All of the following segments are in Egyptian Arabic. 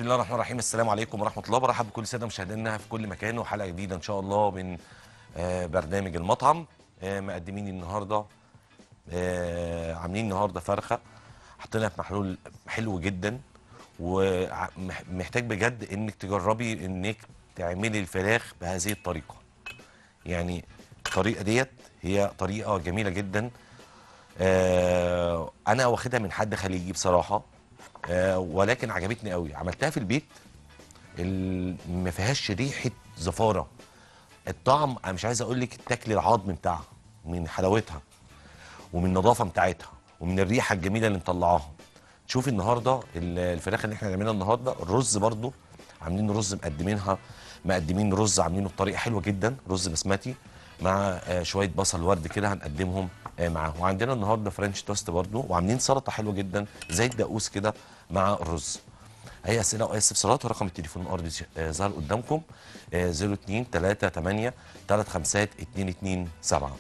الله الرحمن الرحيم السلام عليكم ورحمه الله برحب بكل ساده مشاهدينا في كل مكان وحلقه جديده ان شاء الله من آه، برنامج المطعم آه، مقدمين النهارده آه، عاملين النهارده فرخه حطينا في محلول حلو جدا ومحتاج بجد انك تجربي انك تعملي الفراخ بهذه الطريقه يعني الطريقه ديت هي طريقه جميله جدا آه، انا واخدها من حد خليجي بصراحه آه، ولكن عجبتني قوي عملتها في البيت ال- ما فيهاش ريحه زفاره الطعم انا مش عايز اقول لك تاكلي العظم بتاعها من حلاوتها ومن النظافه بتاعتها ومن الريحه الجميله اللي مطلعاها شوفي النهارده ال- الفراخ اللي احنا هنعملها النهارده الرز برضو عاملين رز مقدمينها مقدمين رز عاملينه بطريقه حلوه جدا رز بسمتي مع آه، شويه بصل ورد كده هنقدمهم آه، معاه وعندنا النهارده فرنش توست برضو وعاملين سلطه حلوه جدا زي الدقوس كده مع الرز اي اسئله او اي استفسارات رقم التليفون الارضي آه، ظهر قدامكم آه، 02 38 35 227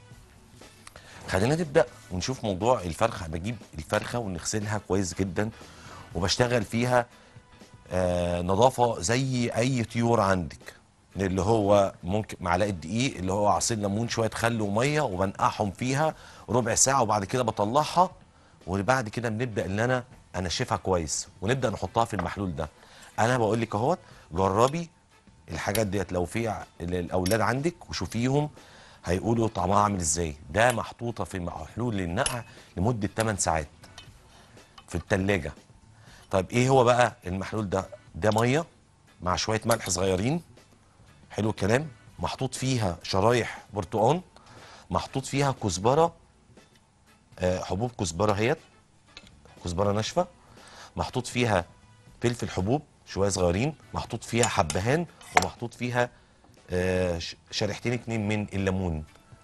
خلينا نبدا ونشوف موضوع الفرخه بجيب الفرخه ونغسلها كويس جدا وبشتغل فيها آه نظافه زي اي طيور عندك اللي هو ممكن معلقه دقيق اللي هو عصير ليمون شويه خل وميه وبنقعهم فيها ربع ساعه وبعد كده بطلعها وبعد كده بنبدا ان انا انشفها كويس ونبدا نحطها في المحلول ده انا بقول لك اهوت جربي الحاجات ديت لو في ع- الاولاد عندك وشوفيهم هيقولوا طعمها عامل ازاي ده محطوطه في محلول للنقع لمده 8 ساعات في التلاجة طيب ايه هو بقى المحلول ده ده ميه مع شويه ملح صغيرين حلو الكلام محطوط فيها شرايح برتقان محطوط فيها كزبره آه، حبوب كزبره اهيت كزبره ناشفه محطوط فيها فلفل حبوب شويه صغيرين محطوط فيها حبهان ومحطوط فيها آه، ش- شريحتين اتنين من الليمون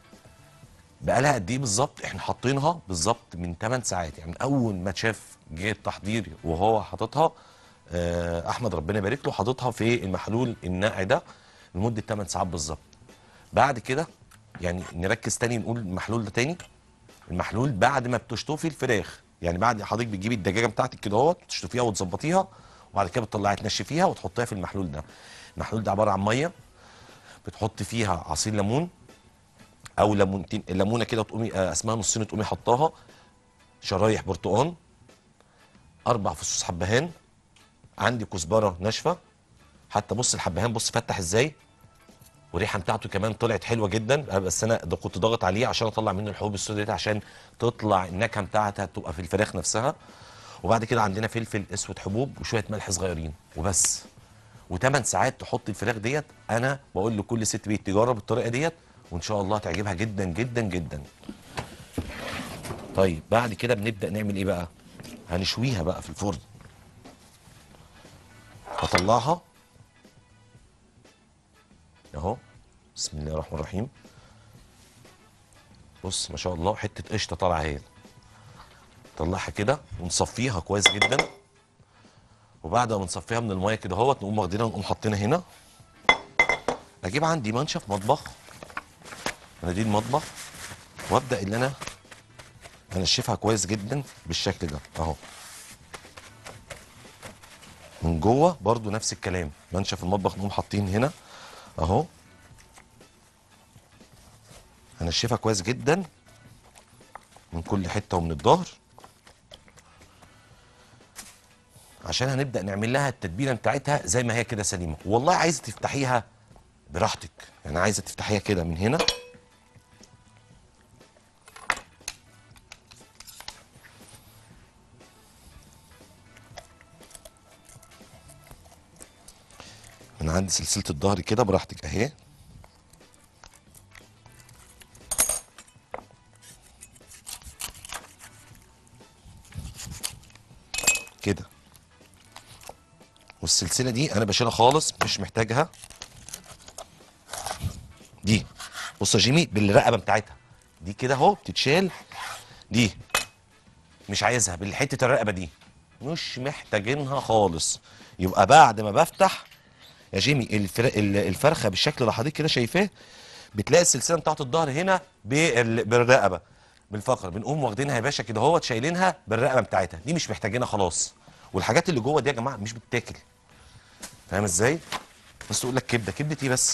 بقالها قد ايه بالظبط احنا حاطينها بالظبط من 8 ساعات يعني اول ما شاف جه التحضير وهو حاططها آه، احمد ربنا يبارك له حاططها في المحلول النقع ده لمده 8 ساعات بالظبط بعد كده يعني نركز تاني نقول المحلول ده تاني المحلول بعد ما بتشطفي الفراخ يعني بعد حضرتك بتجيبي الدجاجه بتاعتك كده اهوت تشطفيها وتظبطيها وبعد كده بتطلعي تنشفيها وتحطيها في المحلول ده المحلول ده عباره عن ميه بتحط فيها عصير ليمون او ليمونتين ليمونه كده تقومي آه، اسمها نصين تقومي حطاها شرايح برتقان اربع فصوص حبهان عندي كزبره ناشفه حتى بص الحبهان بص فتح ازاي والريحه بتاعته كمان طلعت حلوه جدا بس انا ده كنت ضاغط عليه عشان اطلع منه الحبوب السوداء دي عشان تطلع النكهه بتاعتها تبقى في الفراخ نفسها وبعد كده عندنا فلفل اسود حبوب وشويه ملح صغيرين وبس و8 ساعات تحط الفراخ ديت انا بقول لكل ست بيت تجرب الطريقه ديت وان شاء الله تعجبها جدا جدا جدا طيب بعد كده بنبدا نعمل ايه بقى هنشويها بقى في الفرن هطلعها اهو بسم الله الرحمن الرحيم بص ما شاء الله حته قشطه طالعه اهي نطلعها كده ونصفيها كويس جدا وبعد ما نصفيها من الميه كده اهوت نقوم واخدينها ونقوم حاطينها هنا اجيب عندي منشف مطبخ مناديل مطبخ وابدا ان انا انشفها كويس جدا بالشكل ده اهو من جوه برضو نفس الكلام منشف المطبخ نقوم حاطين هنا اهو هنشفها كويس جدا من كل حته ومن الظهر عشان هنبدا نعمل لها التتبيله بتاعتها زي ما هي كده سليمه والله عايزه تفتحيها براحتك يعني عايزه تفتحيها كده من هنا من عند سلسله الظهر كده براحتك اهي كده والسلسله دي انا بشيلها خالص مش محتاجها دي بص يا جيمي بالرقبه بتاعتها دي كده اهو بتتشال دي مش عايزها بالحته الرقبه دي مش محتاجينها خالص يبقى بعد ما بفتح يا جيمي الفر... ال- الفرخه بالشكل اللي حضرتك كده شايفاه بتلاقي السلسله بتاعت الظهر هنا بال... بالرقبه بالفقر بنقوم واخدينها يا باشا كده اهوت شايلينها بالرقبه بتاعتها دي مش محتاجينها خلاص والحاجات اللي جوه دي يا جماعه مش بتتاكل فاهم ازاي بس تقول لك كبده كبده ايه بس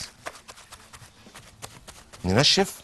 ننشف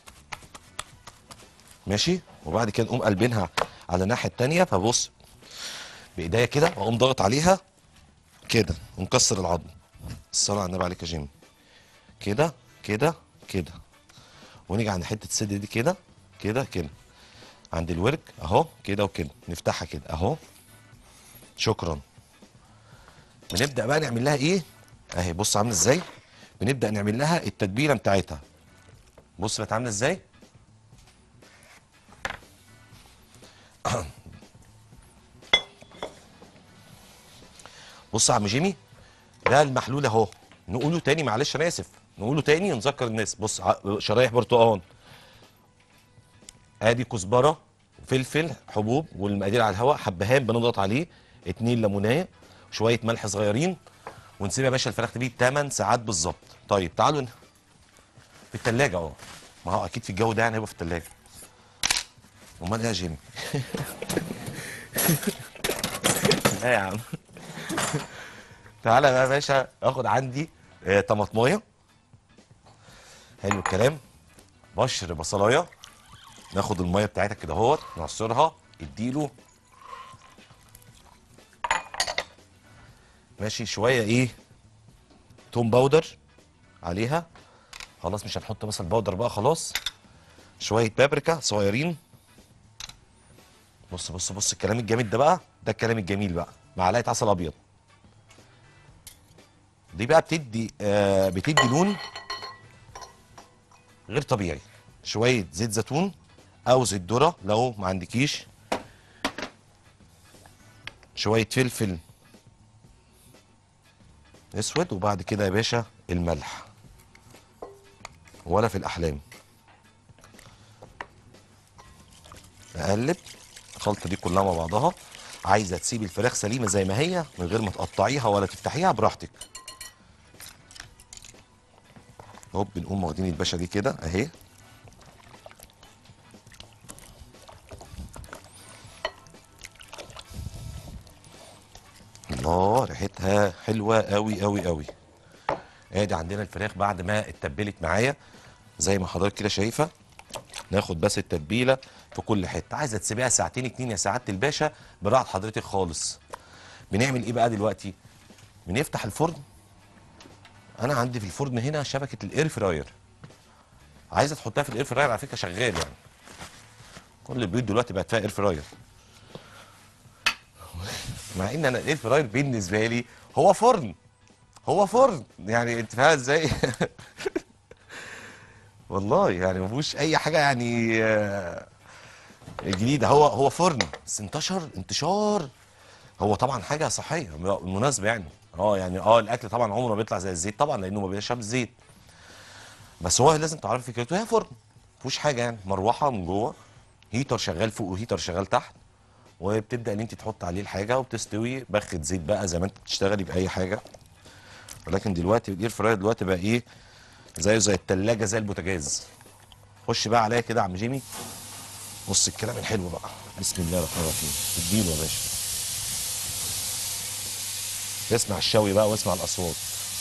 ماشي وبعد كده نقوم قلبينها على الناحيه التانيه فبص بايديا كده واقوم ضاغط عليها كده ومكسر العظم الصلاه على النبي عليك يا جيمي كده كده كده ونيجي عند حته الصدر دي كده كده كده عند الورك اهو كده وكده نفتحها كده اهو شكرا بنبدا بقى نعمل لها ايه اهي بص عامله ازاي بنبدا نعمل لها التتبيله بتاعتها بص بقت عامله ازاي بص يا عم جيمي ده المحلول اهو نقوله تاني معلش انا اسف نقوله تاني نذكر الناس بص ع- شرايح برتقال ادي كزبره فلفل حبوب والمقادير على الهواء حبهان بنضغط عليه اتنين ليمونيه شويه ملح صغيرين ونسيب يا باشا الفراخ تبيت 8 ساعات بالظبط طيب تعالوا ن- في التلاجة اه ما هو اكيد في الجو ده يعني هيبقى في التلاجة امال ايه يا جيمي لا يا عم تعالى بقى يا باشا اخد عندي آه، طماطمايه حلو الكلام بشر بصلايه ناخد الميه بتاعتك كده اهوت نعصرها اديله ماشي شويه ايه توم باودر عليها خلاص مش هنحط مثلا باودر بقى خلاص شويه بابريكا صغيرين بص بص بص الكلام الجامد ده بقى ده الكلام الجميل بقى معلقه عسل ابيض دي بقى بتدي آه بتدي لون غير طبيعي شويه زيت زيتون او زيت ذره لو ما عندكيش شويه فلفل اسود وبعد كده يا باشا الملح ولا في الاحلام اقلب الخلطه دي كلها مع بعضها عايزه تسيبي الفراخ سليمه زي ما هي من غير ما تقطعيها ولا تفتحيها براحتك هوب بنقوم واخدين الباشا دي كده اهي الله ريحتها حلوه قوي قوي قوي ادي عندنا الفراخ بعد ما اتبلت معايا زي ما حضرتك كده شايفه ناخد بس التتبيله في كل حته عايزه تسيبيها ساعتين اتنين يا سعاده الباشا براحه حضرتك خالص بنعمل ايه بقى دلوقتي بنفتح الفرن انا عندي في الفرن هنا شبكه الاير فراير عايزه تحطها في الاير فراير على فكره شغال يعني كل البيوت دلوقتي بقت فيها اير فراير مع ان انا الاير فراير بالنسبه لي هو فرن هو فرن يعني انت فاهم ازاي والله يعني ما فيهوش اي حاجه يعني آه، جديده هو هو فرن بس انتشر انتشار هو طبعا حاجه صحيه بالمناسبه يعني اه يعني اه الاكل طبعا عمره ما بيطلع زي الزيت طبعا لانه ما بيشرب زيت بس هو لازم تعرفي فكرته هي فرن ما فيهوش حاجه يعني مروحه من جوه هيتر شغال فوق وهيتر شغال تحت وبتبدا ان انت تحط عليه الحاجه وبتستوي بخه زيت بقى زي ما انت بتشتغلي باي حاجه ولكن دلوقتي الاير فراير دلوقتي بقى ايه زيه زي التلاجة زي البوتاجاز خش بقى عليا كده يا عم جيمي بص الكلام الحلو بقى بسم الله الرحمن الرحيم اديله يا باشا اسمع الشوي بقى واسمع الاصوات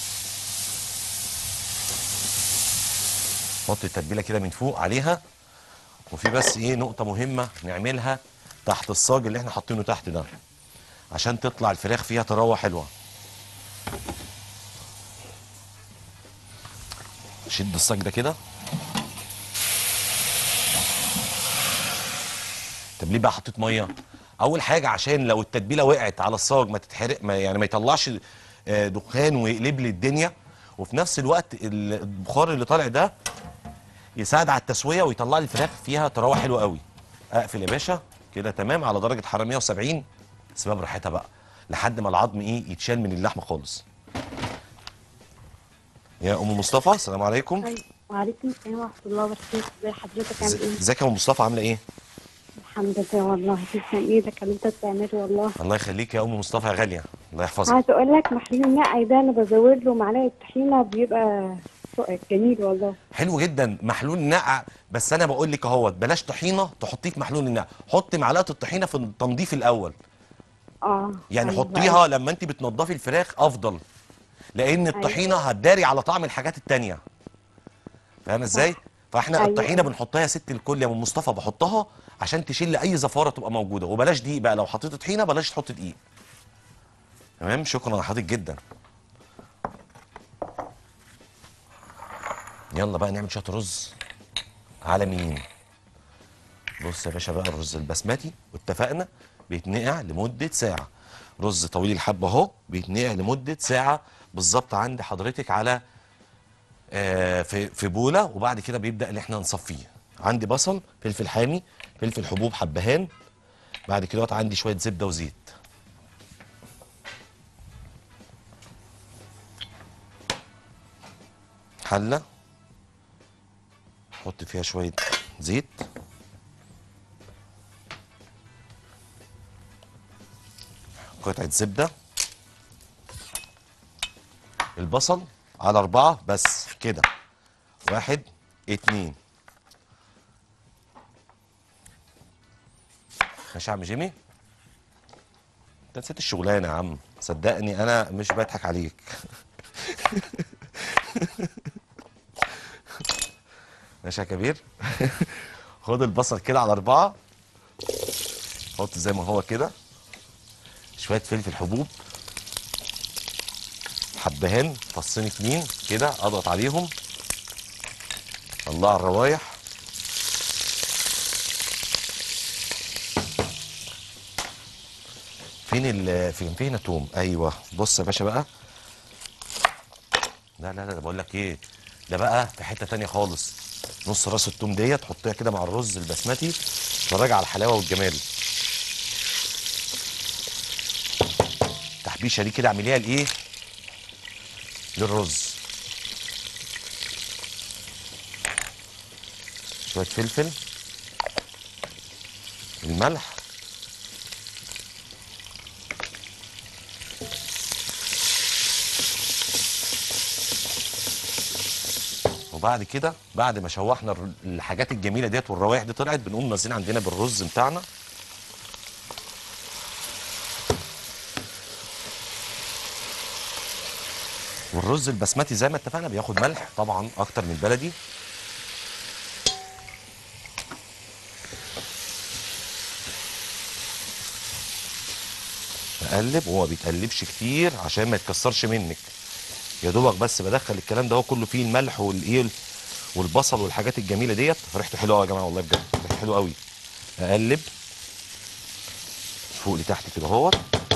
حط التتبيله كده من فوق عليها وفي بس ايه نقطه مهمه نعملها تحت الصاج اللي احنا حاطينه تحت ده عشان تطلع الفراخ فيها طراوه حلوه شد الصاج ده كده طب ليه بقى حطيت ميه اول حاجه عشان لو التتبيله وقعت على الصاج ما تتحرق ما يعني ما يطلعش آه، دخان ويقلب لي الدنيا وفي نفس الوقت ال- البخار اللي طالع ده يساعد على التسويه ويطلع لي الفراخ فيها طراوه حلوه قوي اقفل يا باشا كده تمام على درجه حراره 170 سيبها براحتها بقى لحد ما العظم ايه يتشال من اللحمه خالص يا ام مصطفى السلام عليكم أيوة. وعليكم السلام ورحمة الله وبركاته ازي حضرتك عامل ايه؟ ازيك يا ام مصطفى عامله ايه الحمد لله والله تسلم ايدك اللي انت بتعمله والله الله يخليك يا ام مصطفى يا غاليه الله يحفظك عايزة اقول لك محلول النقع ده انا بزود له معلقة طحينة بيبقى فوق جميل والله حلو جدا محلول النقع بس انا بقول لك اهوت بلاش طحينه تحطيه في محلول النقع حطي معلقه الطحينه في التنظيف الاول اه يعني أيوة. حطيها لما انت بتنضفي الفراخ افضل لان الطحينه هتداري على طعم الحاجات التانية فاهم ازاي فاحنا أيوة. الطحينه بنحطها يا ست الكل يا ام مصطفى بحطها عشان تشيل اي زفاره تبقى موجوده وبلاش دقيق بقى لو حطيت طحينه بلاش تحط دقيق تمام شكرا لحضرتك جدا يلا بقى نعمل شويه رز على مين بص يا باشا بقى الرز البسمتي واتفقنا بيتنقع لمده ساعه رز طويل الحبه اهو بيتنقع لمده ساعه بالظبط عند حضرتك على آه، في في بوله وبعد كده بيبدا ان احنا نصفيه عندي بصل فلفل حامي فلفل حبوب حبهان بعد كده عندي شويه زبده وزيت حله احط فيها شويه زيت قطعه زبده البصل على أربعة بس كده واحد اتنين ماشي يا عم جيمي انت نسيت الشغلانة يا عم صدقني أنا مش بضحك عليك ماشي يا كبير خد البصل كده على أربعة حط زي ما هو كده شوية فلفل حبوب حبهان فصين اتنين كده اضغط عليهم الله على الروايح فين ال فين فين التوم ايوه بص يا باشا بقى لا لا لا بقول لك ايه ده بقى في حته تانية خالص نص راس التوم ديت تحطيها كده مع الرز البسمتي اتفرج على الحلاوه والجمال التحبيشه دي كده اعمليها لايه للرز شويه فلفل الملح وبعد كده بعد ما شوحنا الر- الحاجات الجميله ديت والروايح دي طلعت بنقوم نازلين عندنا بالرز بتاعنا والرز البسمتي زي ما اتفقنا بياخد ملح طبعا اكتر من البلدي بقلب وهو بيتقلبش كتير عشان ما يتكسرش منك يا دوبك بس بدخل الكلام ده هو كله فيه الملح والايه والبصل والحاجات الجميله ديت ريحته حلوه قوي يا جماعه والله بجد ريحته حلوه قوي اقلب فوق لتحت كده اهوت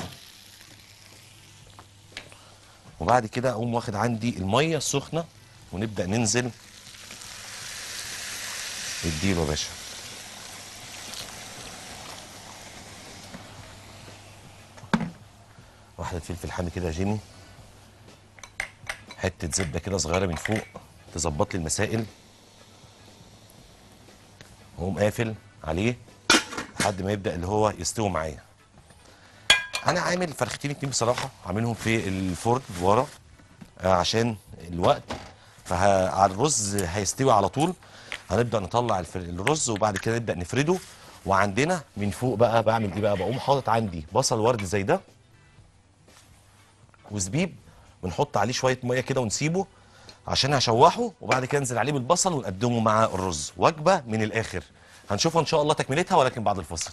وبعد كده اقوم واخد عندي الميه السخنه ونبدا ننزل اديله يا باشا واحده فلفل حامي كده يا جيمي حته زبده كده صغيره من فوق تظبط لي المسائل واقوم قافل عليه لحد ما يبدا اللي هو يستوي معايا انا عامل فرختين اتنين بصراحه عاملهم في الفرن ورا آه، عشان الوقت فعلى الرز هيستوي على طول هنبدا نطلع الفر- الرز وبعد كده نبدا نفرده وعندنا من فوق بقى بعمل ايه بقى بقوم حاطط عندي بصل ورد زي ده وزبيب بنحط عليه شويه ميه كده ونسيبه عشان هشوحه وبعد كده انزل عليه بالبصل ونقدمه مع الرز وجبه من الاخر هنشوفها ان شاء الله تكملتها ولكن بعد الفصل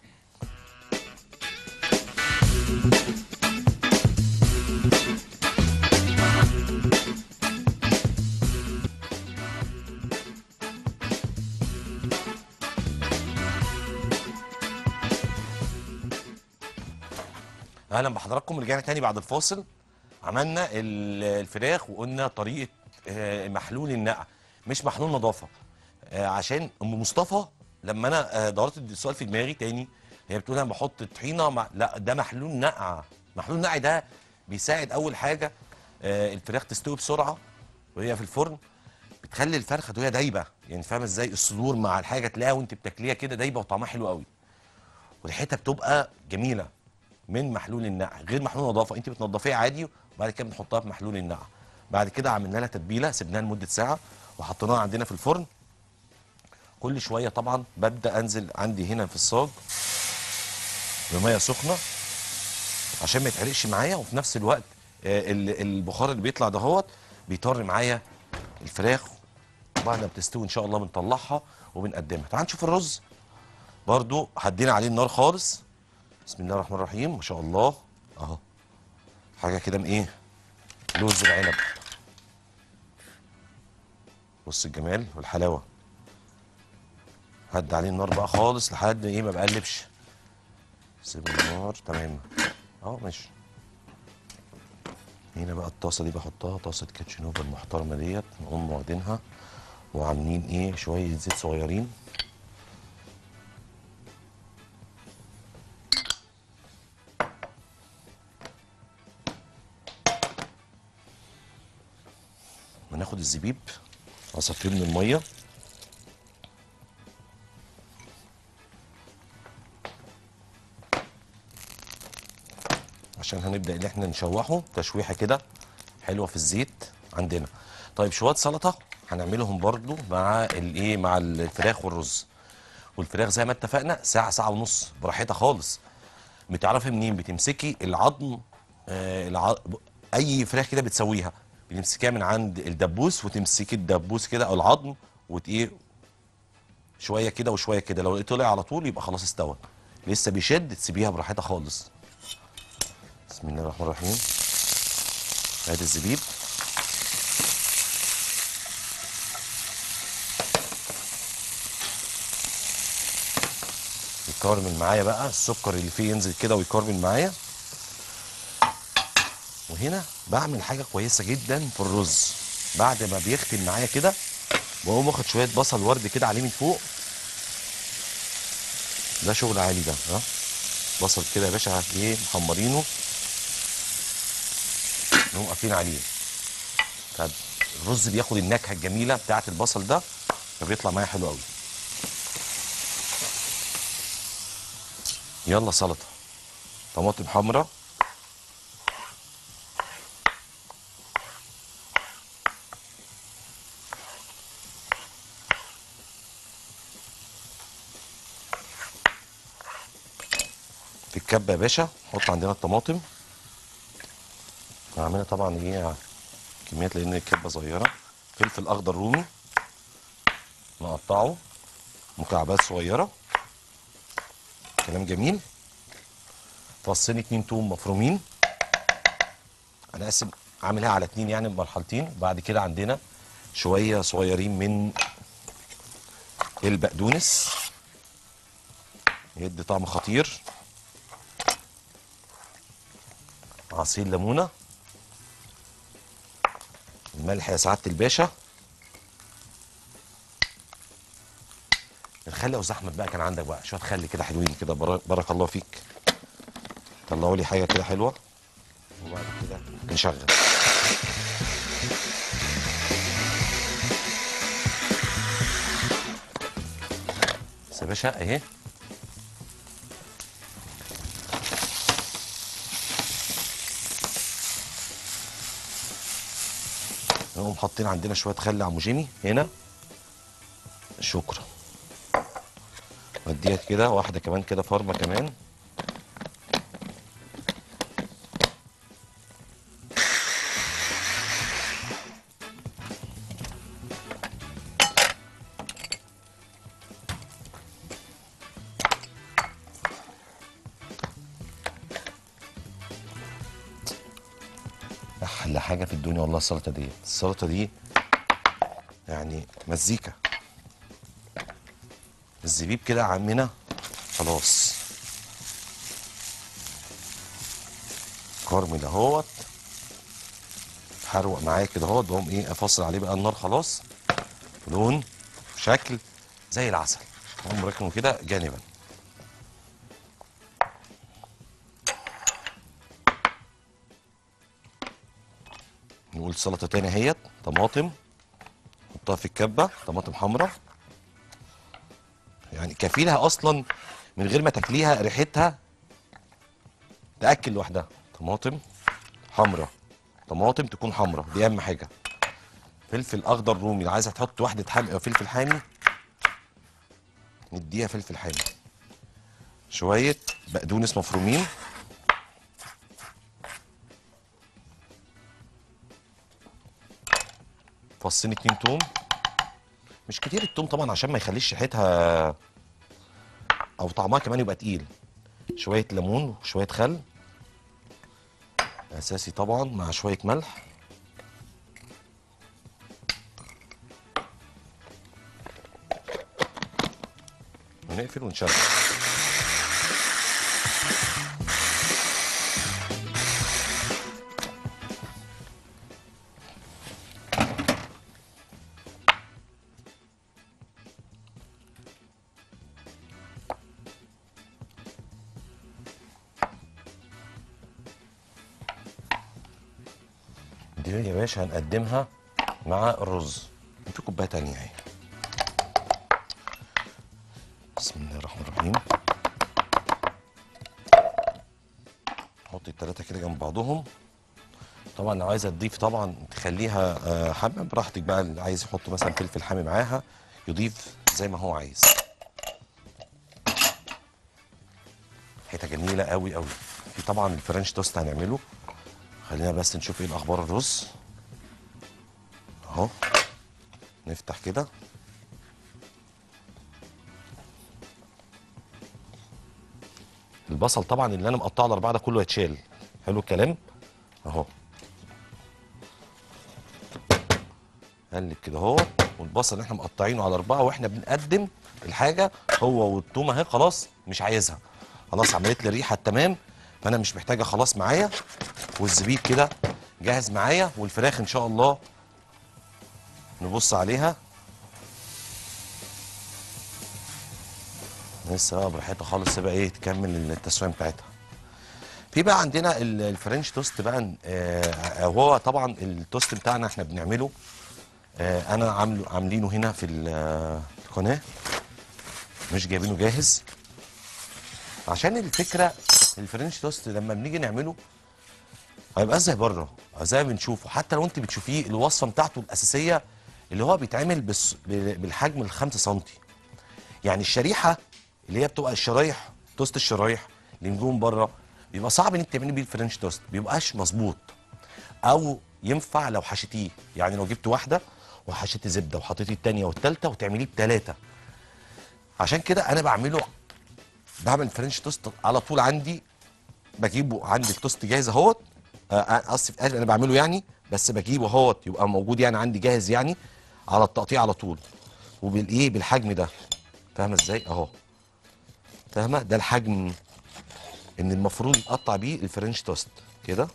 اهلا بحضراتكم رجعنا تاني بعد الفاصل عملنا ال- الفراخ وقلنا طريقه آه، محلول النقع مش محلول نظافه آه، عشان ام مصطفى لما انا آه، دورت السؤال في دماغي تاني هي بتقول انا بحط طحينه مع لا ده محلول نقع محلول نقع ده بيساعد اول حاجه آه، الفراخ تستوي بسرعه وهي في الفرن بتخلي الفرخه وهي دايبه يعني فاهم ازاي الصدور مع الحاجه تلاقيها وانت بتاكليها كده دايبه وطعمها حلو قوي وريحتها بتبقى جميله من محلول النقع غير محلول نظافه انت بتنضفيها عادي وبعد كده بنحطها في محلول النقع بعد كده عملنا لها تتبيله سيبناها لمده ساعه وحطيناها عندنا في الفرن كل شويه طبعا ببدا انزل عندي هنا في الصاج بميه سخنه عشان ما يتحرقش معايا وفي نفس الوقت آه، ال- البخار اللي بيطلع دهوت بيطر معايا الفراخ وبعد ما بتستوي ان شاء الله بنطلعها وبنقدمها تعال نشوف الرز برضو هدينا عليه النار خالص بسم الله الرحمن الرحيم ما شاء الله اهو حاجه كده من ايه لوز العنب بص الجمال والحلاوه هد عليه النار بقى خالص لحد ايه ما بقلبش سيب النار تمام اهو ماشي هنا بقى الطاسه دي بحطها طاسه كاتشنوفا المحترمه ديت نقوم واخدينها وعاملين ايه شويه زيت صغيرين وناخد الزبيب اصفيه من الميه عشان هنبدا ان احنا نشوحه تشويحه كده حلوه في الزيت عندنا طيب شويه سلطه هنعملهم برضو مع الايه مع الفراخ والرز والفراخ زي ما اتفقنا ساعه ساعه ونص براحتها خالص بتعرفي منين بتمسكي العظم آه الع... اي فراخ كده بتسويها بتمسكيها من عند الدبوس وتمسكي الدبوس كده او العظم وت ايه شويه كده وشويه كده لو لقيت طلع على طول يبقى خلاص استوى لسه بيشد تسيبيها براحتها خالص بسم الله الرحمن الرحيم ادي الزبيب يكرمل معايا بقى السكر اللي فيه ينزل كده ويكرمل معايا وهنا بعمل حاجه كويسه جدا في الرز بعد ما بيختم معايا كده بقوم واخد شويه بصل ورد كده عليه من فوق ده شغل عالي ده ها بصل كده يا باشا ايه محمرينه نقوم قافلين عليه طب الرز بياخد النكهه الجميله بتاعه البصل ده فبيطلع معايا حلو قوي يلا سلطه طماطم حمراء في الكبه يا باشا نحط عندنا الطماطم هعملها طبعا ايه كميات لان الكبه صغيره فلفل اخضر رومي نقطعه مكعبات صغيره كلام جميل فصين اتنين توم مفرومين انا اسف عاملها على اتنين يعني بمرحلتين بعد كده عندنا شويه صغيرين من البقدونس يدي طعم خطير عصير ليمونه الملح يا سعاده الباشا الخل يا استاذ احمد بقى كان عندك بقى شويه خل كده حلوين كده بر- بارك الله فيك طلعوا لي حاجه كده حلوه وبعد كده نشغل بس يا باشا اهي نقوم حاطين عندنا شويه خل عمو جيمي هنا شكرا وديت كده واحده كمان كده فرمه كمان احلى حاجه في الدنيا والله السلطه دي السلطه دي يعني مزيكا الزبيب كده عمنا خلاص كرمل اهوت حروق معايا كده اهوت بقوم ايه افصل عليه بقى النار خلاص لون شكل زي العسل اقوم راكنه كده جانبا نقول سلطه تاني اهيت طماطم نحطها في الكبه طماطم حمراء يعني كفيلها اصلا من غير ما تاكليها ريحتها تاكل لوحدها طماطم حمراء طماطم تكون حمراء دي اهم حاجه فلفل اخضر رومي لو عايزه تحط واحده حامي او فلفل حامي نديها فلفل حامي شويه بقدونس مفرومين فصين اتنين توم مش كتير التوم طبعا عشان ما يخليش ريحتها او طعمها كمان يبقى تقيل شويه ليمون وشويه خل اساسي طبعا مع شويه ملح ونقفل ونشغل دي يا باشا هنقدمها مع الرز في كوبايه تانية اهي بسم الله الرحمن الرحيم حط التلاتة كده جنب بعضهم طبعا لو عايزه تضيف طبعا تخليها آه، حامي براحتك بقى اللي عايز يحط مثلا فلفل حامي معاها يضيف زي ما هو عايز حته جميله قوي قوي في طبعا الفرنش توست هنعمله خلينا بس نشوف ايه الاخبار الرز اهو نفتح كده البصل طبعا اللي انا مقطعه الاربعه ده كله هيتشال حلو الكلام اهو قلب كده اهو والبصل اللي احنا مقطعينه على اربعه واحنا بنقدم الحاجه هو والثومه اهي خلاص مش عايزها خلاص عملت لي الريحه التمام فانا مش محتاجه خلاص معايا والزبيب كده جاهز معايا والفراخ ان شاء الله نبص عليها لسه بقى براحتها خالص بقى ايه تكمل التسويه بتاعتها في بقى عندنا ال- الفرنش توست بقى آه هو طبعا التوست بتاعنا احنا بنعمله آه انا عامله عاملينه هنا في ال- آه، القناه مش جايبينه جاهز عشان الفكره الفرنش توست لما بنيجي نعمله هيبقى زي بره زي ما بنشوفه حتى لو انت بتشوفيه الوصفه بتاعته الاساسيه اللي هو بيتعمل بس بالحجم ال 5 سم يعني الشريحه اللي هي بتبقى الشرايح توست الشرايح اللي نجوم بره بيبقى صعب ان انت تعملي بيه الفرنش توست بيبقاش مظبوط او ينفع لو حشيتيه يعني لو جبت واحده وحشيتي زبده وحطيتي الثانيه والثالثه وتعمليه بثلاثه عشان كده انا بعمله بعمل فرنش توست على طول عندي بجيبه عندي التوست جاهز اهوت آه، اسف آسف، انا بعمله يعني بس بجيبه اهوت يبقى موجود يعني عندي جاهز يعني على التقطيع على طول وبالايه بالحجم ده فاهمه ازاي اهو فاهمه ده الحجم ان المفروض يتقطع بيه الفرنش توست كده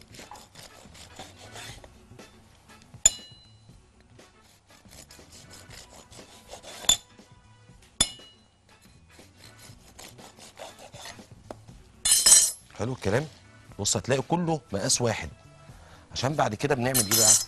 حلو الكلام بص هتلاقي كله مقاس واحد عشان بعد كده بنعمل ايه بقى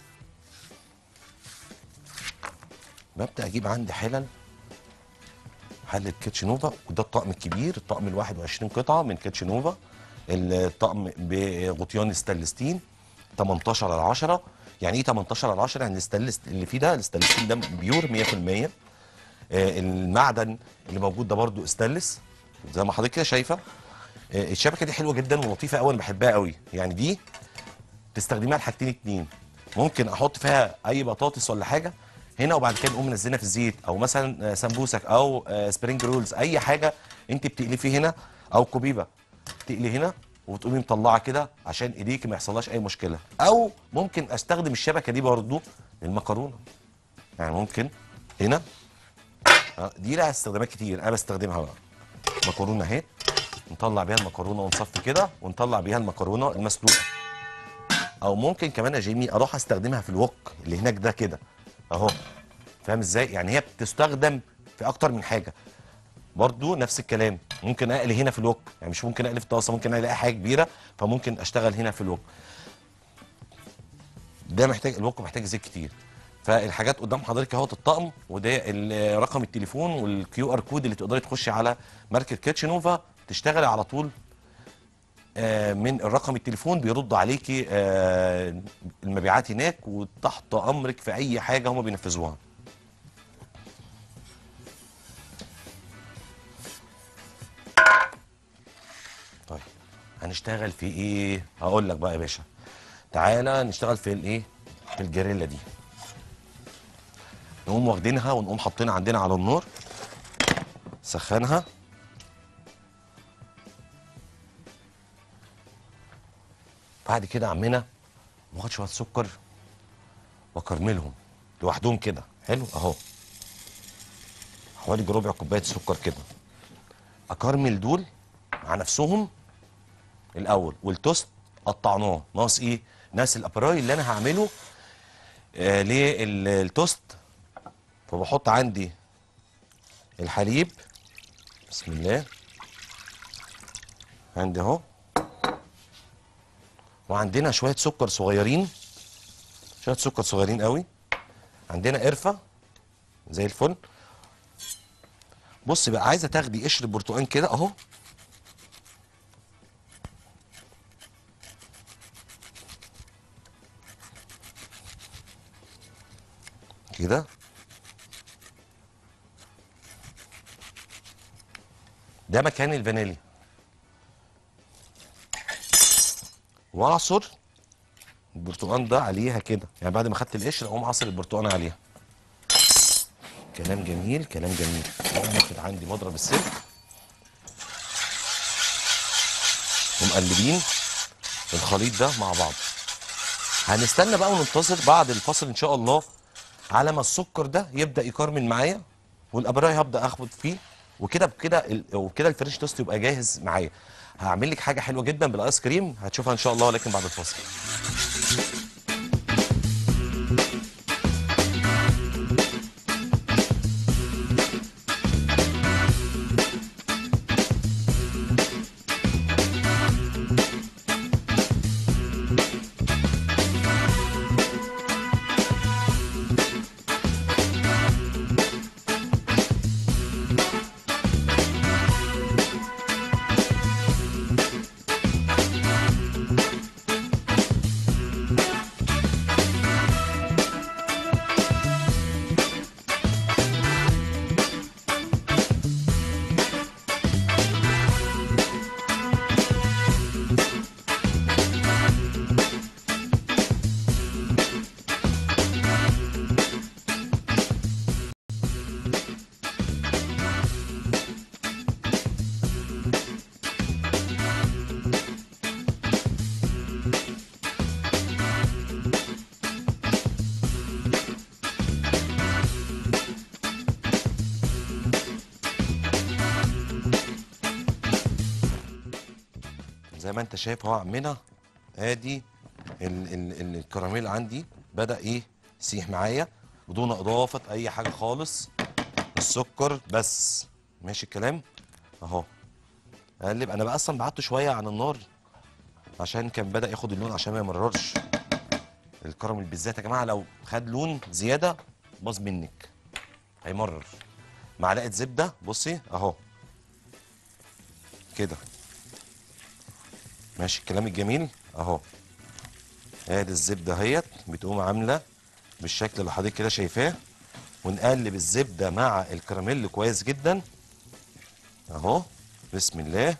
ببدا اجيب عندي حلل حله كيتش نوفا وده الطقم الكبير الطقم ال 21 قطعه من كيتش نوفا الطقم بغطيان ستانلستين 18 على 10 يعني ايه 18 على 10 يعني الستانلس اللي فيه ده الستانلستين ده بيور 100% آه، المعدن اللي موجود ده برضو استانلس زي ما حضرتك كده شايفه آه، الشبكه دي حلوه جدا ولطيفه قوي انا بحبها قوي يعني دي تستخدميها لحاجتين اتنين ممكن احط فيها اي بطاطس ولا حاجه هنا وبعد كده نقوم منزلها في الزيت او مثلا آه، سمبوسك او آه، سبرينج رولز اي حاجه انت بتقلي فيه هنا او كوبيبه تقلي هنا وتقومي مطلعه كده عشان ايديك ما يحصلهاش اي مشكله او ممكن استخدم الشبكه دي برضو للمكرونه يعني ممكن هنا آه، دي لها استخدامات كتير انا بستخدمها بقى مكرونه اهي نطلع بيها المكرونه ونصفي كده ونطلع بيها المكرونه المسلوقه او ممكن كمان يا جيمي اروح استخدمها في الوك اللي هناك ده كده اهو فاهم ازاي يعني هي بتستخدم في اكتر من حاجه برضو نفس الكلام ممكن اقلي هنا في الوك يعني مش ممكن اقلي في الطاسه ممكن الاقي حاجه كبيره فممكن اشتغل هنا في الوك ده محتاج الوك محتاج زيت كتير فالحاجات قدام حضرتك اهوت الطقم وده ال- رقم التليفون والكيو ار كود اللي تقدري تخشي على ماركه كيتش نوفا تشتغلي على طول آه، من الرقم التليفون بيرد عليكي آه، المبيعات هناك وتحت امرك في اي حاجه هم بينفذوها طيب هنشتغل في ايه هقول لك بقى يا باشا تعالى نشتغل في الايه في الجريلا دي نقوم واخدينها ونقوم حاطينها عندنا على النار سخنها بعد كده عمنا واخد شويه سكر واكرملهم لوحدهم كده حلو اهو حوالي ربع كوبايه سكر كده اكرمل دول مع نفسهم الاول والتوست قطعناه ناقص ايه ناقص الابراي اللي انا هعمله آه للتوست فبحط عندي الحليب بسم الله عندي اهو وعندنا شويه سكر صغيرين شويه سكر صغيرين قوي عندنا قرفه زي الفل بص بقى عايزه تاخدي قشر برتقان كده اهو كده ده مكان الفانيليا واعصر البرتقان ده عليها كده يعني بعد ما خدت القشر اقوم عصر البرتقان عليها كلام جميل كلام جميل اقوم واخد عندي مضرب السلك ومقلبين الخليط ده مع بعض هنستنى بقى وننتظر بعد الفصل ان شاء الله على ما السكر ده يبدا يكرمل معايا والابراي هبدا اخبط فيه وكده بكده ال- وكده الفريش توست يبقى جاهز معايا هعمل لك حاجه حلوه جدا بالايس كريم هتشوفها ان شاء الله ولكن بعد الفصل زي ما انت شايف اهو عمنا ادي ال ال ال الكراميل عندي بدا ايه يسيح معايا بدون اضافه اي حاجه خالص السكر بس ماشي الكلام اهو اقلب انا بقى اصلا بعدته شويه عن النار عشان كان بدا ياخد اللون عشان ما يمررش الكراميل بالذات يا جماعه لو خد لون زياده باظ منك هيمرر معلقه زبده بصي اهو كده ماشي الكلام الجميل اهو ادي الزبده اهيت بتقوم عامله بالشكل اللي حضرتك كده شايفاه ونقلب الزبده مع الكراميل كويس جدا اهو بسم الله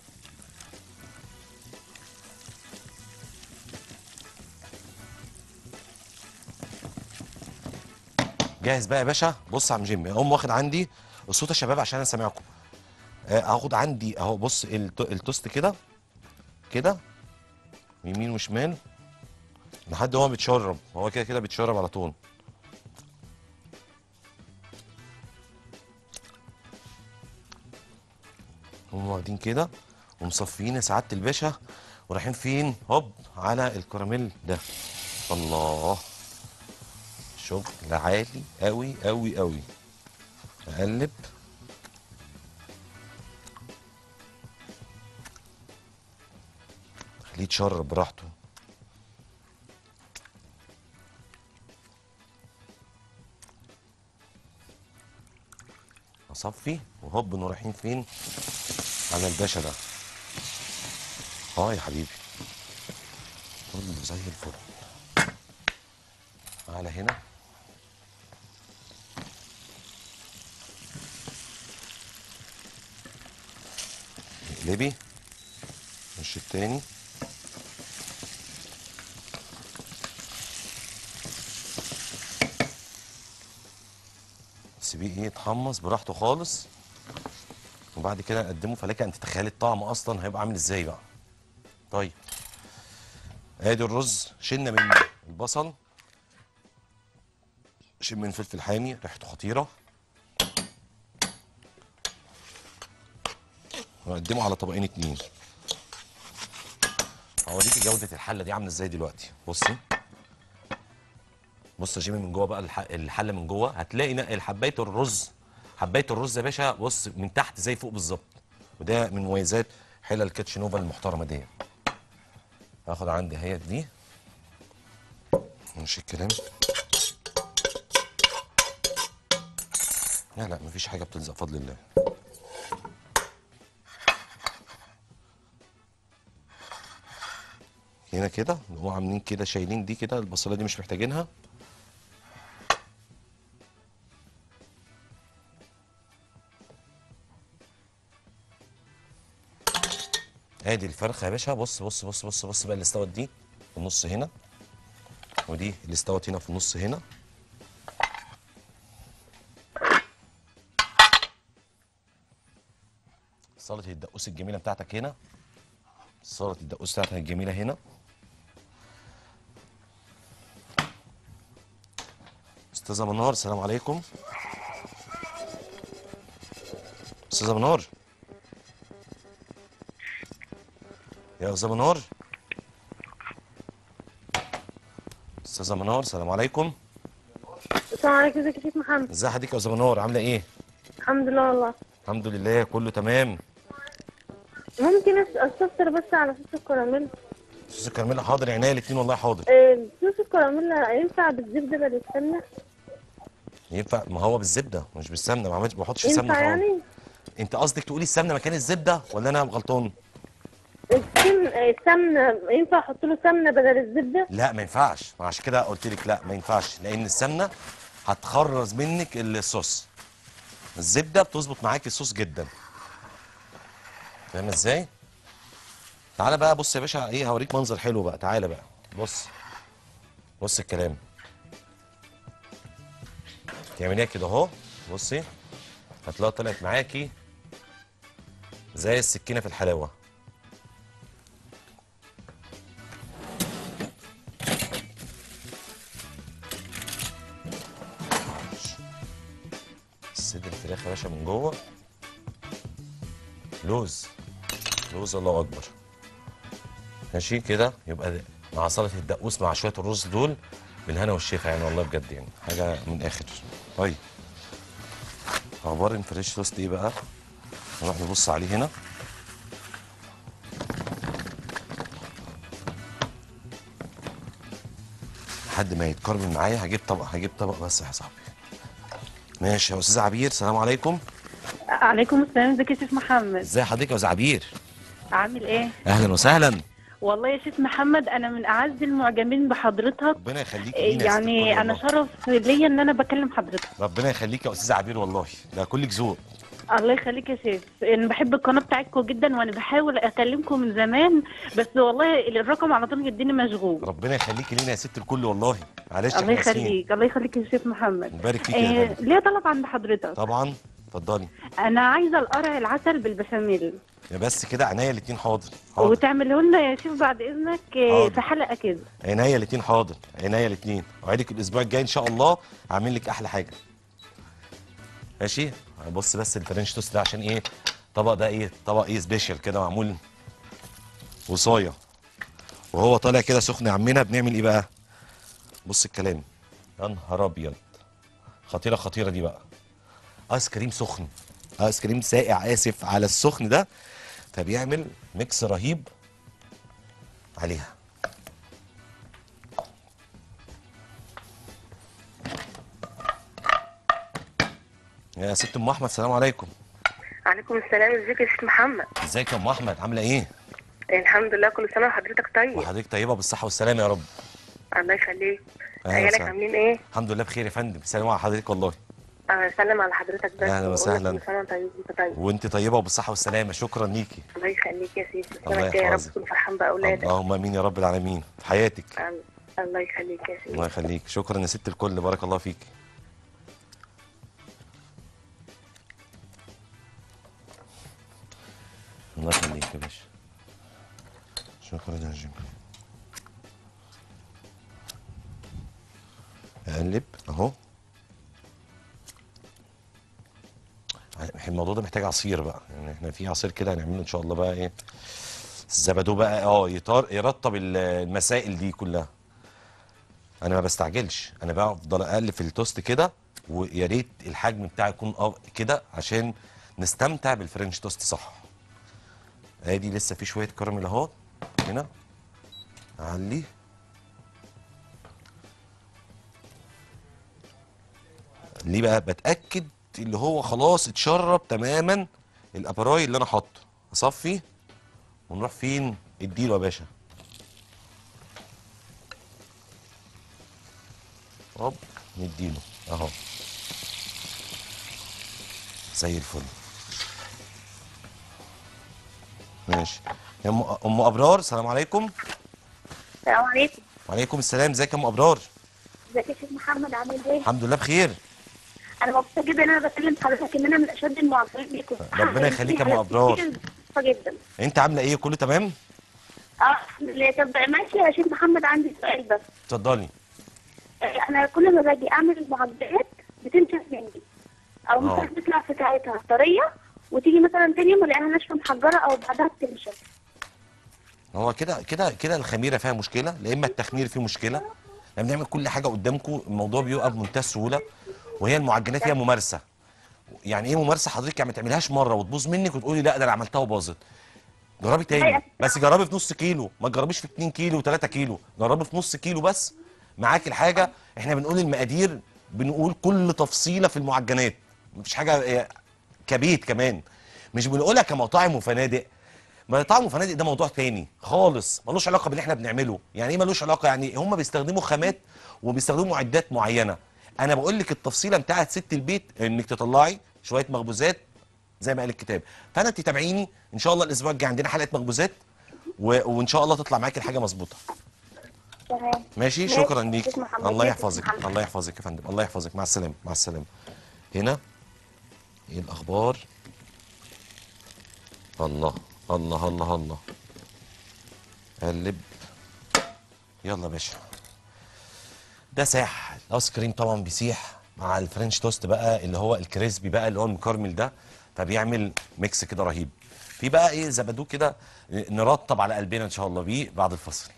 جاهز بقى يا باشا بص يا عم جيمي اقوم واخد عندي الصوت يا شباب عشان انا سامعكم آه، هاخد عندي اهو بص الت- التوست كده كده يمين وشمال لحد هو بيتشرب هو كده كده بيتشرب على طول هم واخدين كده ومصفيين يا سعاده الباشا ورايحين فين هوب على الكراميل ده الله شغل عالي قوي قوي قوي اقلب خليه يتشرب براحته اصفي وهوب نروح رايحين فين على الباشا ده اه يا حبيبي كله زي الفل على هنا اقلبي الوش التاني تسيبيه ايه يتحمص براحته خالص وبعد كده نقدمه فلك ان تتخيلي الطعم اصلا هيبقى عامل ازاي بقى طيب ادي الرز شلنا من البصل شيل من فلفل حامي ريحته خطيره ونقدمه على طبقين اتنين هوريكي جوده الحله دي عامله ازاي دلوقتي بصي بص يا جيمي من جوه بقى الح- الحله من جوه هتلاقي نق- حبايه الرز حبايه الرز يا باشا بص من تحت زي فوق بالظبط وده من مميزات حلل الكاتشنوفا المحترمه دي هاخد عندي اهيت دي مش الكلام لا لا مفيش حاجه بتلزق بفضل الله هنا كده نقوم عاملين كده شايلين دي كده البصله دي مش محتاجينها ادي الفرخه يا باشا بص بص بص بص بص بقى اللي استوت دي في النص هنا ودي اللي استوت هنا في النص هنا سلطه الدقوس الجميله بتاعتك هنا سلطه الدقوس بتاعتك الجميله هنا استاذه منار السلام عليكم استاذه منار يا استاذه منار استاذه منار السلام عليكم السلام عليكم ازيك يا شيخ محمد ازي حضرتك يا استاذه منار عامله ايه الحمد لله والله الحمد لله كله تمام ممكن أس- استفسر بس على صوص الكراميل استاذ كرميلة حاضر عينيا الاثنين والله حاضر آه، صوص الكراميل ينفع بالزبده بدل السمنه ينفع ما هو بالزبده مش بالسمنه ما عملتش ما بحطش سمنه ينفع خالص يعني انت قصدك تقولي السمنه مكان الزبده ولا انا غلطان السم... آه، السمنه ينفع احط له سمنه بدل الزبده لا ما ينفعش ما عشان كده قلت لك لا ما ينفعش لان السمنه هتخرز منك الصوص الزبده بتظبط معاكي الصوص جدا فاهم ازاي تعالى بقى بص يا باشا ايه هوريك منظر حلو بقى تعالى بقى بص بص الكلام تعمليها كده اهو بصي هتلاقيها طلعت معاكي زي السكينه في الحلاوه صدر الفراخ يا باشا من جوه لوز لوز الله اكبر ماشي كده يبقى ده- مع سلطه الدقوس مع شويه الرز دول بالهنا والشفا يعني والله بجد يعني حاجه من الاخر طيب اخبار الفريش توست ايه بقى نروح نبص عليه هنا لحد ما يتكرمل معايا هجيب طبق هجيب طبق بس يا صاحبي ماشي يا استاذ عبير السلام عليكم عليكم السلام ازيك يا شيخ محمد ازي حضرتك يا استاذ عبير عامل ايه اهلا وسهلا والله يا شيخ محمد انا من اعز المعجبين بحضرتك ربنا يخليك لينا يا ست يعني الكل انا والله. شرف ليا ان انا بكلم حضرتك ربنا يخليك يا استاذ عبير والله ده كلك ذوق الله يخليك يا شيخ انا بحب القناه بتاعتكم جدا وانا بحاول اكلمكم من زمان بس والله الرقم على طول يديني مشغول ربنا يخليك لينا يا ست الكل والله معلش الله احنا آسفين. يخليك الله يخليك يا شيخ محمد نبارك فيك يا آه غالي ليه طلب عند حضرتك طبعا اتفضلي انا عايزه القرع العسل بالبشاميل يا بس كده عينيا الاتنين حاضر حاضر وتعمله لنا يا شيخ بعد اذنك آه، حاضر. في حلقه كده عينيا الاتنين حاضر عينيا الاتنين اوعدك الاسبوع الجاي ان شاء الله هعمل لك احلى حاجه ماشي بص بس الفرنش توست ده عشان ايه طبق ده ايه طبق ايه سبيشال كده معمول وصايه وهو طالع كده سخن يا عمنا بنعمل ايه بقى بص الكلام يا نهار ابيض خطيره خطيره دي بقى ايس كريم سخن ايس كريم ساقع اسف على السخن ده فبيعمل ميكس رهيب عليها يا ست ام احمد السلام عليكم عليكم السلام ازيك يا شيخ محمد ازيك يا ام احمد عامله ايه الحمد لله كل سنه وحضرتك طيب وحضرتك طيبه بالصحه والسلامه يا رب الله يخليك أهلا عيالك وسهلا. عاملين ايه؟ الحمد لله بخير يا فندم سلام على حضرتك والله آه، سلم على حضرتك بس أهلا وقول لك وسهلا. كل سنه وانت طيب انت طيب وانت طيبه وبالصحه والسلامه شكرا ليكي الله يخليك يا سيدي الله السنه الجايه يا رب يحفظك. تكون فرحان باولادك اللهم امين يا رب العالمين في حياتك آمين. الله يخليك يا سيدي الله يخليك شكرا يا ست الكل بارك الله فيك يا باشا شكرا يا جيم اقلب اهو الموضوع ده محتاج عصير بقى يعني احنا في عصير كده هنعمله ان شاء الله بقى ايه الزبادو بقى اه يطار يرطب ال- المسائل دي كلها انا ما بستعجلش انا بفضل اقلب في التوست كده ويا ريت الحجم بتاعي يكون اه كده عشان نستمتع بالفرنش توست صح ادي لسه في شويه كراميل اهو هنا اعلي ليه بقى بتاكد اللي هو خلاص اتشرب تماما الابراي اللي انا حاطه اصفي ونروح فين اديله يا باشا هوب نديله اهو زي الفل ماشي يا ام ام ابرار السلام عليكم السلام عليكم وعليكم السلام ازيك يا ام ابرار ازيك يا شيخ محمد عامل ايه؟ الحمد لله بخير انا مبسوطه جدا ان انا بكلم حضرتك ان انا من اشد المعجبين بيكم ربنا يخليك يا أم أبرار. مبسوطه جدا انت عامله ايه كله تمام اه الحمد لله طب ماشي يا شيخ محمد عندي سؤال بس اتفضلي آه، انا كل ما باجي اعمل المعجنات بتنشف مني او آه. مثلا بتطلع في ساعتها طريه وتيجي مثلا تاني يوم الاقيها ناشفه محجره او بعدها بتنشف هو كده كده كده الخميره فيها مشكله لا اما التخمير فيه مشكله لما بنعمل كل حاجه قدامكم الموضوع بيبقى بمنتهى السهوله وهي المعجنات هي ممارسه يعني ايه ممارسه حضرتك يعني ما تعملهاش مره وتبوظ منك وتقولي لا ده انا عملتها وباظت جربي تاني بس جربي في نص كيلو ما تجربيش في 2 كيلو و3 كيلو جربي في نص كيلو بس معاك الحاجه احنا بنقول المقادير بنقول كل تفصيله في المعجنات مفيش حاجه آه، كبيت كمان مش بنقولها كمطاعم وفنادق مطاعم وفنادق ده موضوع تاني خالص ملوش علاقه باللي احنا بنعمله يعني ايه ملوش علاقه يعني هم بيستخدموا خامات وبيستخدموا معدات معينه انا بقول لك التفصيله بتاعت ست البيت انك تطلعي شويه مخبوزات زي ما قال الكتاب فانا انت تابعيني ان شاء الله الاسبوع الجاي عندنا حلقه مخبوزات و... وان شاء الله تطلع معاكي الحاجه مظبوطه تمام ماشي ماشي. شكرا ليك شكرا محمد. الله شكرا يحفظك محمد. الله يحفظك يا فندم الله يحفظك مع السلامه مع السلامه هنا ايه الاخبار الله الله الله الله قلب يلا يا باشا ده ساح الايس كريم طبعا بيسيح مع الفرنش توست بقى اللي هو الكريسبي بقى اللي هو المكرمل ده فبيعمل ميكس كده رهيب في بقى ايه زبادو كده نرطب على قلبنا ان شاء الله بيه بعد الفصل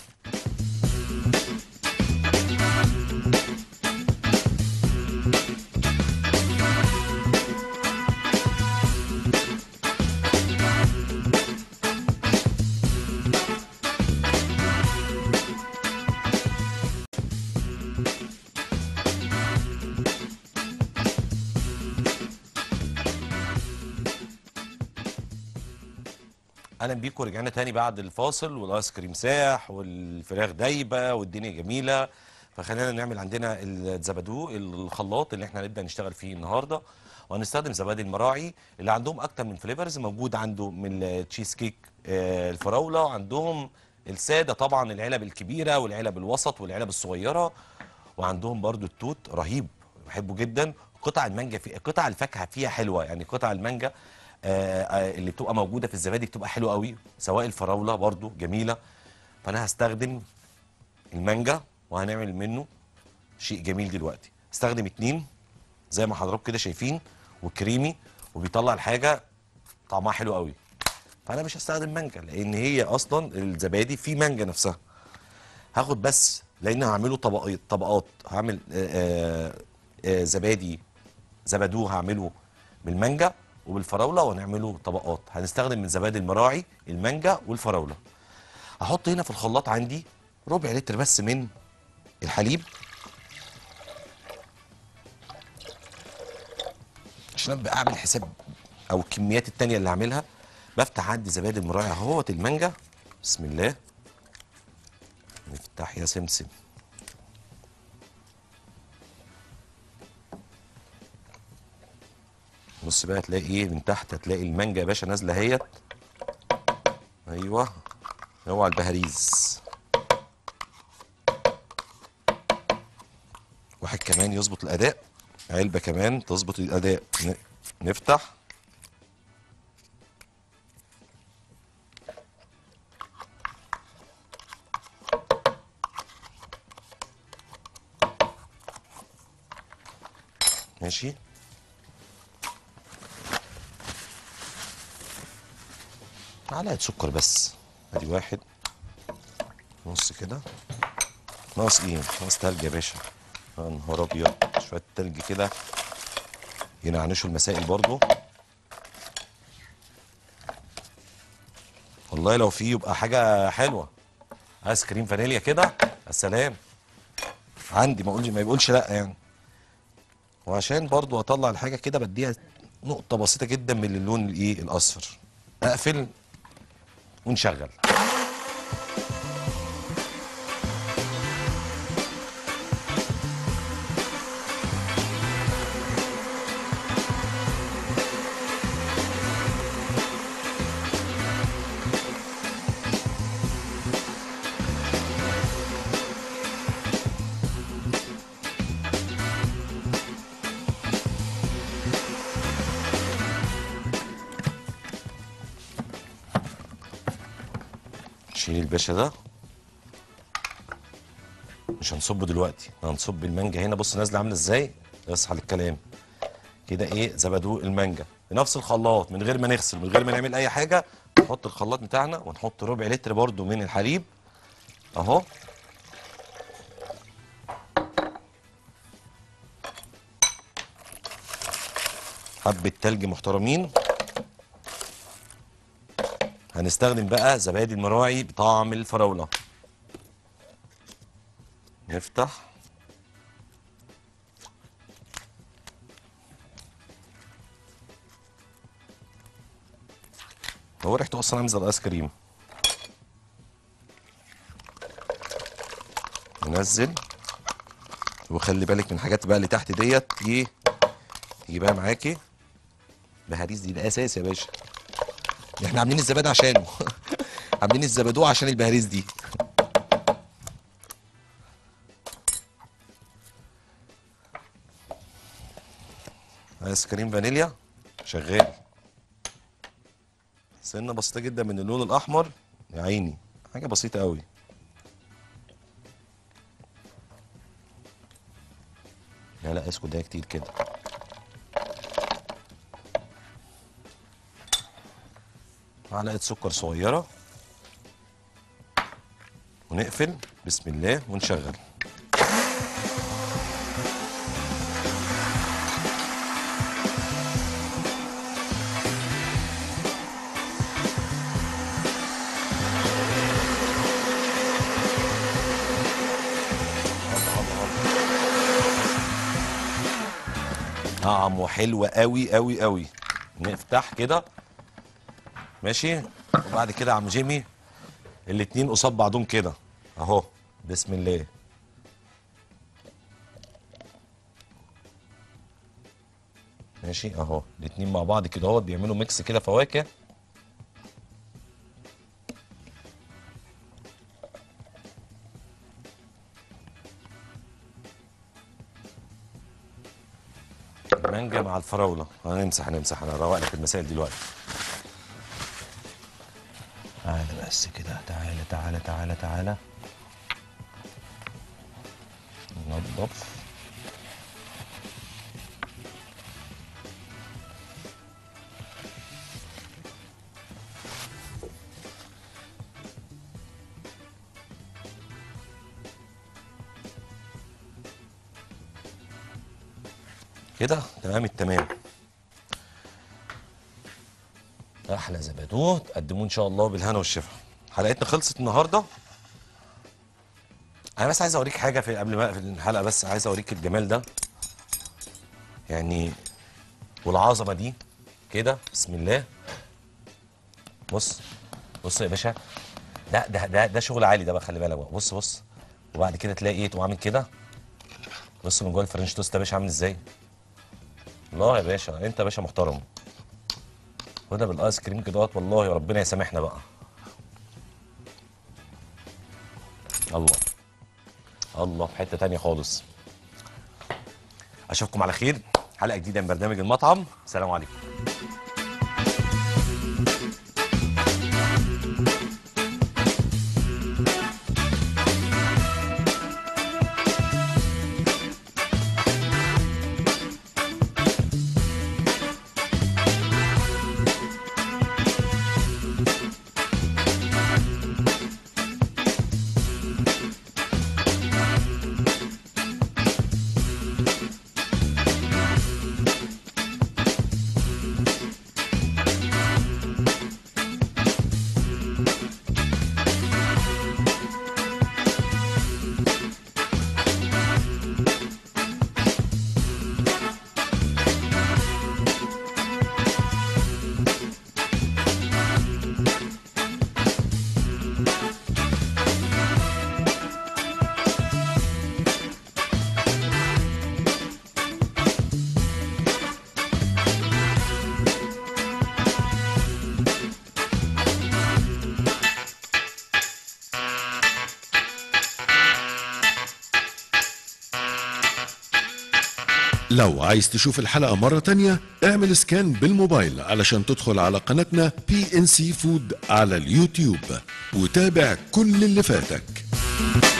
اهلا بيكم رجعنا تاني بعد الفاصل والايس كريم ساح والفراخ دايبه والدنيا جميله فخلينا نعمل عندنا الزبادو الخلاط اللي احنا هنبدا نشتغل فيه النهارده وهنستخدم زبادي المراعي اللي عندهم اكتر من فليفرز موجود عنده من التشيز كيك آه، الفراوله وعندهم الساده طبعا العلب الكبيره والعلب الوسط والعلب الصغيره وعندهم برضو التوت رهيب بحبه جدا قطع المانجا في قطع الفاكهه فيها حلوه يعني قطع المانجا آه، آه، اللي بتبقى موجوده في الزبادي بتبقى حلوه قوي سواء الفراوله برضو جميله فانا هستخدم المانجا وهنعمل منه شيء جميل دلوقتي استخدم اتنين زي ما حضراتكم كده شايفين وكريمي وبيطلع الحاجه طعمها حلو قوي فانا مش هستخدم مانجا لان هي اصلا الزبادي في مانجا نفسها هاخد بس لان هعمله طبقات طبقات هعمل آه، آه، آه، زبادي زبادو هعمله بالمانجا وبالفراوله وهنعمله طبقات هنستخدم من زبادي المراعي المانجا والفراوله هحط هنا في الخلاط عندي ربع لتر بس من الحليب عشان ابقى اعمل حساب او الكميات التانية اللي هعملها بفتح عندي زبادي المراعي اهوت المانجا بسم الله نفتح يا سمسم بص بقى تلاقي ايه من تحت هتلاقي المانجا يا باشا نازله اهيت ايوه اوعى البهاريز واحد كمان يظبط الاداء علبه كمان تظبط الاداء ن- نفتح ماشي معلقه سكر بس ادي واحد نص كده ناقص ايه ناقص تلج يا باشا يا نهار ابيض شويه تلج كده ينعنشوا المسائل برضو والله لو في يبقى حاجه حلوه ايس كريم فانيليا كده السلام عندي ما اقولش ما يقولش لا يعني وعشان برضو اطلع الحاجه كده بديها نقطه بسيطه جدا من اللون الايه الاصفر اقفل ونشغل شيل الباشا ده مش هنصبه دلوقتي هنصب المانجا هنا بص نازله عامله ازاي اصحى للكلام كده ايه زبدو المانجا في نفس الخلاط من غير ما نغسل من غير ما نعمل اي حاجه نحط الخلاط بتاعنا ونحط ربع لتر برضو من الحليب اهو حبة تلج محترمين هنستخدم بقى زبادي المراعي بطعم الفراولة نفتح هو ريحته اصلا عامل زي الايس كريم ننزل وخلي بالك من الحاجات بقى اللي تحت ديت ايه تيجي بقى معاكي بهاريز دي الاساس يا باشا احنا عاملين الزبادي عشانه عاملين الزبادو عشان البهاريز دي ايس كريم فانيليا شغال سنه بسيطه جدا من اللون الاحمر يا عيني حاجه بسيطه قوي لا لا اسكت ده كتير كده معلقه سكر صغيره ونقفل بسم الله ونشغل طعمه حلو قوي قوي قوي نفتح كده ماشي وبعد كده يا عم جيمي الاتنين قصاد بعضهم كده اهو بسم الله ماشي اهو الاتنين مع بعض كده اهو بيعملوا ميكس كده فواكه المانجا مع الفراوله هنمسح هنمسح انا هروق لك المسائل دلوقتي تعالى بس كده تعالى تعالى تعالى تعالى ننضف كده تمام التمام احلى زبادو تقدموه ان شاء الله بالهنا والشفا حلقتنا خلصت النهارده انا بس عايز اوريك حاجه في قبل ما اقفل الحلقه بس عايز اوريك الجمال ده يعني والعظمه دي كده بسم الله بص بص يا باشا ده ده ده ده شغل عالي ده بقى خلي بالك بقى بص بص وبعد كده تلاقي ايه تقوم عامل كده بص من جوه الفرنش توست يا باشا عامل ازاي الله يا باشا انت يا باشا محترم خدها بالايس كريم كده والله ربنا يسامحنا بقى الله الله في حته تانية خالص اشوفكم على خير حلقه جديده من برنامج المطعم سلام عليكم لو عايز تشوف الحلقة مرة تانية اعمل سكان بالموبايل علشان تدخل على قناتنا بي ان سي فود على اليوتيوب وتابع كل اللي فاتك